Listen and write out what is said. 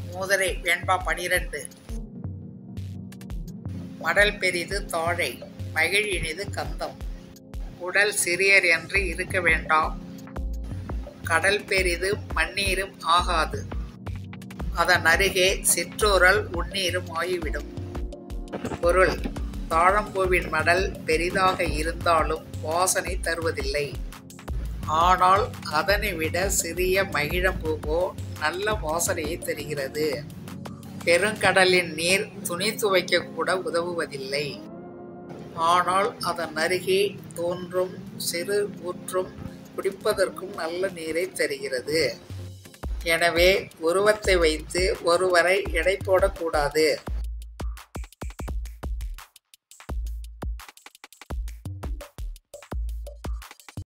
மூதரை வெண்பா பனிரெண்டு மடல் பெரிது தாழை மகிழ் இனிது கந்தம் உடல் சிறியர் என்று இருக்க வேண்டாம் கடல் பெரிது மண்ணீரும் ஆகாது அதன் அருகே சிற்றோரல் உண்ணீரும் ஆகிவிடும் பொருள் தாழம்பூவின் மடல் பெரிதாக இருந்தாலும் வாசனை தருவதில்லை ஆனால் அதனை விட சிறிய மகிழம்பூவோ நல்ல வாசனையை தருகிறது பெருங்கடலின் நீர் துணி துவைக்க கூட உதவுவதில்லை ஆனால் அதன் அருகே தோன்றும் சிறு ஊற்றும் குடிப்பதற்கும் நல்ல நீரை தருகிறது எனவே உருவத்தை வைத்து ஒருவரை எடை போடக்கூடாது